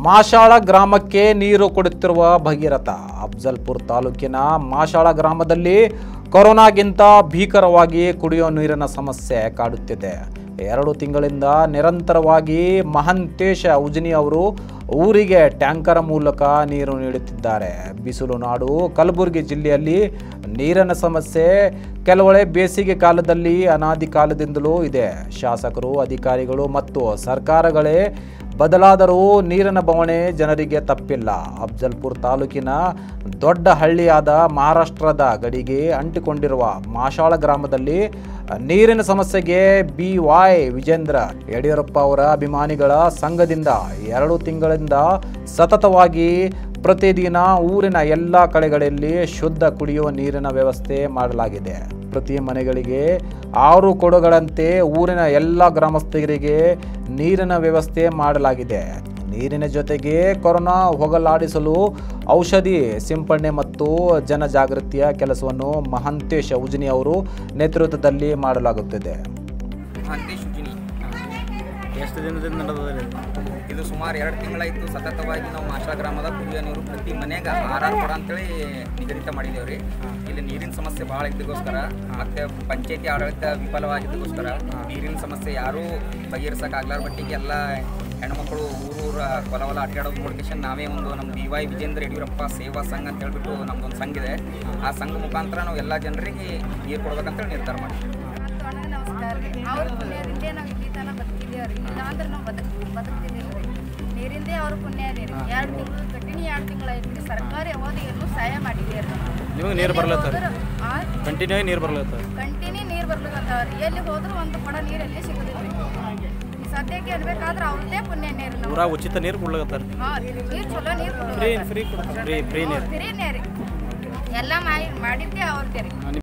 ಮಾಶಾಳ ಗ್ರಾಮಕ್ಕೆ ನೀರು ಕೊಡುತ್ತಿರುವ ಭಗೀರಥ ಅಫ್ಜಲ್ಪುರ್ ತಾಲೂಕಿನ ಮಾಶಾಳ ಗ್ರಾಮದಲ್ಲಿ ಕೊರೋನಾಗಿಂತ ಭೀಕರವಾಗಿ ಕುಡಿಯೋ ನೀರಿನ ಸಮಸ್ಯೆ ಕಾಡುತ್ತಿದೆ ಎರಡು ತಿಂಗಳಿಂದ ನಿರಂತರವಾಗಿ ಮಹಂತೇಶ ಉಜ್ನಿ ಅವರು ಊರಿಗೆ ಟ್ಯಾಂಕರ್ ಮೂಲಕ ನೀರು ನೀಡುತ್ತಿದ್ದಾರೆ ಬಿಸಿಲು ನಾಡು ಕಲಬುರಗಿ ಜಿಲ್ಲೆಯಲ್ಲಿ ನೀರಿನ ಸಮಸ್ಯೆ ಕೆಲವೊಳೆ ಬೇಸಿಗೆ ಕಾಲದಲ್ಲಿ ಅನಾದಿ ಕಾಲದಿಂದಲೂ ಇದೆ ಶಾಸಕರು ಅಧಿಕಾರಿಗಳು ಮತ್ತು ಸರ್ಕಾರಗಳೇ ಬದಲಾದರೂ ನೀರಿನ ಬವಣೆ ಜನರಿಗೆ ತಪ್ಪಿಲ್ಲ ಅಫ್ಜಲ್ಪುರ್ ತಾಲೂಕಿನ ದೊಡ್ಡ ಹಳ್ಳಿಯಾದ ಮಹಾರಾಷ್ಟ್ರದ ಗಡಿಗೆ ಅಂಟಿಕೊಂಡಿರುವ ಮಾಶಾಳ ಗ್ರಾಮದಲ್ಲಿ ನೀರಿನ ಸಮಸ್ಯೆಗೆ ಬಿ ವಾಯ್ ವಿಜೇಂದ್ರ ಯಡಿಯೂರಪ್ಪ ಅವರ ಅಭಿಮಾನಿಗಳ ಸಂಘದಿಂದ ಎರಡು ತಿಂಗಳಿಂದ ಸತತವಾಗಿ ಪ್ರತಿದಿನ ಊರಿನ ಎಲ್ಲ ಕಡೆಗಳಲ್ಲಿ ಶುದ್ಧ ಕುಡಿಯುವ ನೀರಿನ ವ್ಯವಸ್ಥೆ ಮಾಡಲಾಗಿದೆ ಪ್ರತಿ ಮನೆಗಳಿಗೆ ಆರು ಕೊಡಗಳಂತೆ ಊರಿನ ಎಲ್ಲ ಗ್ರಾಮಸ್ಥರಿಗೆ ನೀರಿನ ವ್ಯವಸ್ಥೆ ಮಾಡಲಾಗಿದೆ ನೀರಿನ ಜೊತೆಗೆ ಕೊರೋನಾ ಹೋಗಲಾಡಿಸಲು ಔಷಧಿ ಸಿಂಪಡಣೆ ಮತ್ತು ಜನಜಾಗೃತಿಯ ಕೆಲಸವನ್ನು ಮಹಂತೇಶ ಉಜ್ನಿ ಅವರು ನೇತೃತ್ವದಲ್ಲಿ ಮಾಡಲಾಗುತ್ತಿದೆ ಮಹಂತೇಶ್ ಉಜಿನಿ ಎಷ್ಟು ದಿನದಿಂದ ನಡೆದದ್ರಿ ಇದು ಸುಮಾರು ಎರಡು ತಿಂಗಳಾಯಿತು ಸತತವಾಗಿ ನಾವು ಮಾಷಾ ಗ್ರಾಮದ ಕುಡಿಯೋ ನೀರು ಪ್ರತಿ ಮನೆಗೆ ಆರಾರು ಕೊಡ ಅಂತೇಳಿ ನಿಗದಿತ ಮಾಡಿದ್ದೇವೆ ರೀ ಇಲ್ಲಿ ನೀರಿನ ಸಮಸ್ಯೆ ಭಾಳ ಇದ್ದಕ್ಕೋಸ್ಕರ ಮತ್ತೆ ಪಂಚಾಯತಿ ಆಡಳಿತ ವಿಫಲವಾಗಿದ್ದಕ್ಕೋಸ್ಕರ ನೀರಿನ ಸಮಸ್ಯೆ ಯಾರೂ ಬಗೆಹರಿಸಕ್ಕೆ ಆಗ್ಲಾರ ಮಟ್ಟಿಗೆ ಎಲ್ಲ ಹೆಣ್ಮಕ್ಳು ಊರೂರ ಹೊಲ ಹೊಲ ಅಡ್ಡಾಡೋದು ನೋಡ್ಕೇಶನ್ ನಾವೇ ಒಂದು ನಮ್ಮ ಡಿ ವೈ ವಿಜೇಂದ್ರ ಯಡಿಯೂರಪ್ಪ ಸೇವಾ ಸಂಘ ಅಂತ ಹೇಳ್ಬಿಟ್ಟು ನಮ್ದೊಂದು ಸಂಘ ಇದೆ ಆ ಸಂಘ ಮುಖಾಂತರ ನಾವು ಎಲ್ಲ ಜನರಿಗೆ ನೀರು ಕೊಡ್ಬೇಕಂತೇಳಿ ನಿರ್ಧಾರ ಮಾಡಿದ್ವಿ ಅಣ್ಣಗೆ ನಮಸ್ಕಾರ ರೀ ಅವ್ರ ಪುಣ್ಯದಿಂದೇ ನಾವು ಇಲ್ಲಿ ತನಕ ಬದುಕಿದ್ದೇವೆ ರೀ ಇಲ್ಲಾಂದ್ರೆ ನಾವು ಬದುಕ್ ಬದುಕ್ತಿದ್ದಿಲ್ಲ ರೀ ನೀರಿಂದೇ ಅವ್ರ ಪುಣ್ಯ ರೀ ಎರಡು ತಿಂಗಳು ಕಂಟಿನ್ಯೂ ಎರಡು ತಿಂಗಳು ಐತಿ ರೀ ಸರ್ಕಾರ ಯಾವಾಗ ಏನೂ ಸಹಾಯ ಮಾಡಿದ್ದೀರಿ ನಿಮಗೆ ನೀರು ಬರ್ಲತ್ತಾರ ಆ ಕಂಟಿನ್ಯೂ ಆಗಿ ನೀರು ಬರ್ಲತ್ತಾರ ಕಂಟಿನ್ಯೂ ನೀರು ಬರ್ಲಿಕತ್ತಾವ ರೀ ಎಲ್ಲಿ ಹೋದ್ರು ಒಂದು ಕೊಡ ನೀರು ಎಲ್ಲಿ ಸಿಗೋದಿಲ್ಲ ರೀ ಈ ಸದ್ಯಕ್ಕೆ ಅನ್ಬೇಕಾದ್ರೆ ಅವ್ರದ್ದೇ ಪುಣ್ಯ ನೀರು ನಾವು ಊರಾಗ ಉಚಿತ ನೀರು ಕೊಡ್ಲತ್ತಾರ ಹಾಂ ನೀರು ಚಲೋ ನೀರು ಫ್ರೀ ಫ್ರೀ ಫ್ರೀ ಫ್ರೀ ನೀರು ಫ್ರೀನೇ ರೀ ಎಲ್ಲ ಮಾಡಿ ಮಾಡಿದ್ದೇ ಅವ್ರದ್ದೇ ರೀ